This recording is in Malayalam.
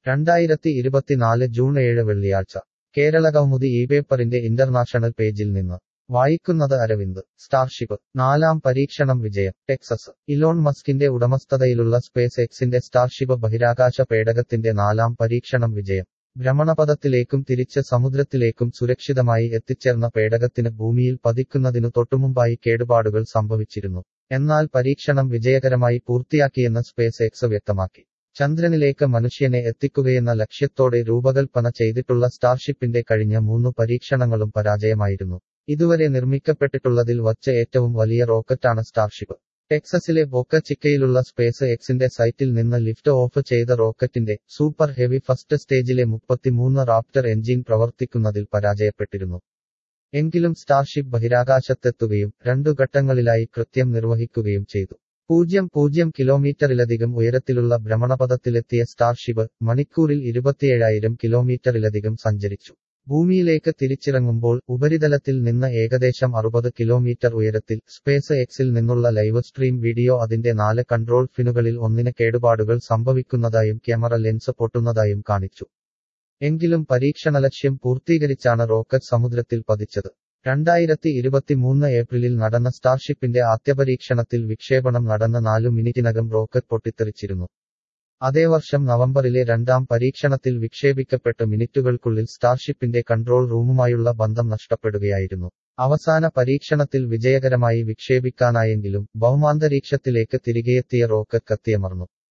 രണ്ടായിരത്തി ഇരുപത്തിനാല് ജൂൺ ഏഴ് വെള്ളിയാഴ്ച കേരളകൗമുദി ഈ പേപ്പറിന്റെ ഇന്റർനാഷണൽ പേജിൽ നിന്ന് വായിക്കുന്നത് അരവിന്ദ് സ്റ്റാർഷിപ്പ് നാലാം പരീക്ഷണം വിജയം ടെക്സസ് ഇലോൺ മസ്കിന്റെ ഉടമസ്ഥതയിലുള്ള സ്പേസ് എക്സിന്റെ സ്റ്റാർഷിപ്പ് ബഹിരാകാശ പേടകത്തിന്റെ നാലാം പരീക്ഷണം വിജയം ഭ്രമണപഥത്തിലേക്കും തിരിച്ച് സമുദ്രത്തിലേക്കും സുരക്ഷിതമായി എത്തിച്ചേർന്ന പേടകത്തിന് ഭൂമിയിൽ പതിക്കുന്നതിനു തൊട്ടുമുമ്പായി കേടുപാടുകൾ സംഭവിച്ചിരുന്നു എന്നാൽ പരീക്ഷണം വിജയകരമായി പൂർത്തിയാക്കിയെന്ന് സ്പേസ് എക്സ് വ്യക്തമാക്കി ചന്ദ്രനിലേക്ക് മനുഷ്യനെ എത്തിക്കുകയെന്ന ലക്ഷ്യത്തോടെ രൂപകൽപ്പന ചെയ്തിട്ടുള്ള സ്റ്റാർഷിപ്പിന്റെ കഴിഞ്ഞ മൂന്നു പരീക്ഷണങ്ങളും പരാജയമായിരുന്നു ഇതുവരെ നിർമ്മിക്കപ്പെട്ടിട്ടുള്ളതിൽ വച്ച് ഏറ്റവും വലിയ റോക്കറ്റാണ് സ്റ്റാർഷിപ്പ് ടെക്സസിലെ ബൊക്ക ചിക്കയിലുള്ള സ്പേസ് എക്സിന്റെ സൈറ്റിൽ നിന്ന് ലിഫ്റ്റ് ഓഫ് ചെയ്ത റോക്കറ്റിന്റെ സൂപ്പർ ഹെവി ഫസ്റ്റ് സ്റ്റേജിലെ മുപ്പത്തിമൂന്ന് റാപ്റ്റർ എഞ്ചിൻ പ്രവർത്തിക്കുന്നതിൽ പരാജയപ്പെട്ടിരുന്നു എങ്കിലും സ്റ്റാർഷിപ്പ് ബഹിരാകാശത്തെത്തുകയും രണ്ടു ഘട്ടങ്ങളിലായി കൃത്യം നിർവഹിക്കുകയും ചെയ്തു പൂജ്യം പൂജ്യം കിലോമീറ്ററിലധികം ഉയരത്തിലുള്ള ഭ്രമണപഥത്തിലെത്തിയ സ്റ്റാർഷിപ്പ് മണിക്കൂറിൽ ഇരുപത്തിയേഴായിരം കിലോമീറ്ററിലധികം സഞ്ചരിച്ചു ഭൂമിയിലേക്ക് തിരിച്ചിറങ്ങുമ്പോൾ ഉപരിതലത്തിൽ നിന്ന് ഏകദേശം അറുപത് കിലോമീറ്റർ ഉയരത്തിൽ സ്പേസ് എക്സിൽ നിന്നുള്ള ലൈവ് സ്ട്രീം വീഡിയോ അതിന്റെ നാല് കൺട്രോൾ ഫിനുകളിൽ ഒന്നിന് കേടുപാടുകൾ സംഭവിക്കുന്നതായും ക്യാമറ ലെൻസ് പൊട്ടുന്നതായും കാണിച്ചു എങ്കിലും പരീക്ഷണലക്ഷ്യം പൂർത്തീകരിച്ചാണ് റോക്കറ്റ് സമുദ്രത്തിൽ പതിച്ചത് രണ്ടായിരത്തി ഇരുപത്തിമൂന്ന് ഏപ്രിലിൽ നടന്ന സ്റ്റാർഷിപ്പിന്റെ ആദ്യ പരീക്ഷണത്തിൽ വിക്ഷേപണം നടന്ന നാലു മിനിറ്റിനകം റോക്കറ്റ് പൊട്ടിത്തെറിച്ചിരുന്നു അതേ വർഷം നവംബറിലെ രണ്ടാം പരീക്ഷണത്തിൽ വിക്ഷേപിക്കപ്പെട്ട് മിനിറ്റുകൾക്കുള്ളിൽ സ്റ്റാർഷിപ്പിന്റെ കൺട്രോൾ റൂമുമായുള്ള ബന്ധം നഷ്ടപ്പെടുകയായിരുന്നു അവസാന പരീക്ഷണത്തിൽ വിജയകരമായി വിക്ഷേപിക്കാനായെങ്കിലും ഭൗമാന്തരീക്ഷത്തിലേക്ക് തിരികെയെത്തിയ റോക്കറ്റ് കത്തിയമർന്നു